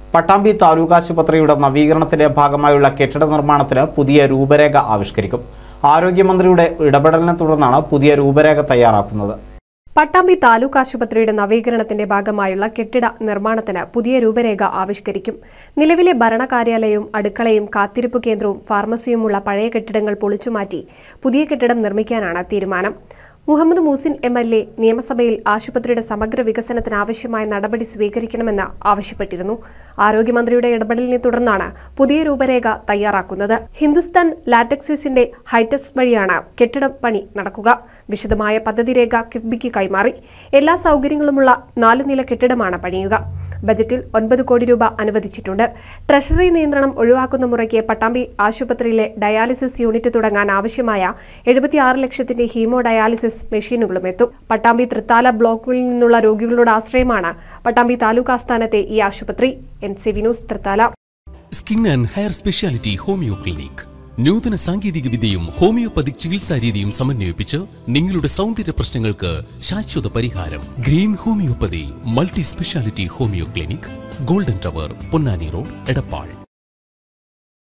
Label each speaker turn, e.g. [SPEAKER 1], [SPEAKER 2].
[SPEAKER 1] പട്ടാമ്പി താലൂക്ക് ആശുപത്രിയുടെ നവീകരണത്തിന്റെ ഭാഗമായുള്ള കെട്ടിട നിർമ്മാണത്തിന് പുതിയ രൂപരേഖ ആവിഷ്കരിക്കും ആരോഗ്യമന്ത്രിയുടെ ഇടപെടലിനെ തുടർന്നാണ് പുതിയ രൂപരേഖ തയ്യാറാക്കുന്നത്
[SPEAKER 2] പട്ടാമ്പി താലൂക്ക് ആശുപത്രിയുടെ നവീകരണത്തിന്റെ ഭാഗമായുള്ള കെട്ടിട നിർമ്മാണത്തിന് പുതിയ രൂപരേഖ ആവിഷ്കരിക്കും നിലവിലെ ഭരണകാര്യാലയവും അടുക്കളയും കാത്തിരിപ്പ് കേന്ദ്രവും ഫാർമസിയുമുള്ള പഴയ കെട്ടിടങ്ങൾ പൊളിച്ചുമാറ്റി പുതിയ കെട്ടിടം നിർമ്മിക്കാനാണ് തീരുമാനം Muhammad Muhsin M L A നിയമസഭയിൽ ആശുപത്രിയുടെ സമഗ്ര വികസനത്തിന് ആവശ്യമായ നടപടി സ്വീകരിക്കണമെന്ന് ആവശ്യപ്പെട്ടിരുന്നു ആരോഗ്യമന്ത്രിയുടെ ഇടപെടലിനെ തുടർന്നാണ് പുതിയ രൂപരേഖ തയ്യാറാക്കുന്നത് ഹിന്ദുസ്ഥാൻ ലാറ്റക്സിസിന്റെ ഹൈടെക്സ് വഴിയാണ് കെട്ടിടം പണി നടക്കുക വിശദമായ പദ്ധതി രേഖ കിഫ്ബിക്ക് കൈമാറി എല്ലാ സൗകര്യങ്ങളുമുള്ള നാല് നില കെട്ടിടമാണ് പണിയുക ബജറ്റിൽ ഒൻപത് കോടി രൂപ അനുവദിച്ചിട്ടുണ്ട് ട്രഷറി നിയന്ത്രണം ഒഴിവാക്കുന്ന മുറയ്ക്ക് പട്ടാമ്പി ആശുപത്രിയിലെ ഡയാലിസിസ് യൂണിറ്റ് തുടങ്ങാൻ ആവശ്യമായ എഴുപത്തിയാറ് ലക്ഷത്തിന്റെ ഹീമോ ഡയാലിസിസ് മെഷീനുകളും എത്തും പട്ടാമ്പി തൃത്താല ബ്ലോക്കിൽ നിന്നുള്ള രോഗികളുടെ ആശ്രയമാണ് പട്ടാമ്പി താലൂക്ക് ആസ്ഥാനത്തെ ഈ ആശുപത്രി എൻ സി വിനൂസ് Thrithala
[SPEAKER 3] skin and hair speciality homeo clinic നൂതന സാങ്കേതിക വിദ്യയും ഹോമിയോപ്പതിക് ചികിത്സാ രീതിയും സമന്വയിപ്പിച്ച് നിങ്ങളുടെ സൗന്ദര്യ പ്രശ്നങ്ങൾക്ക് ശാശ്വത പരിഹാരം green homoeopathy multi speciality homeo clinic golden tower Ponnani road Edappal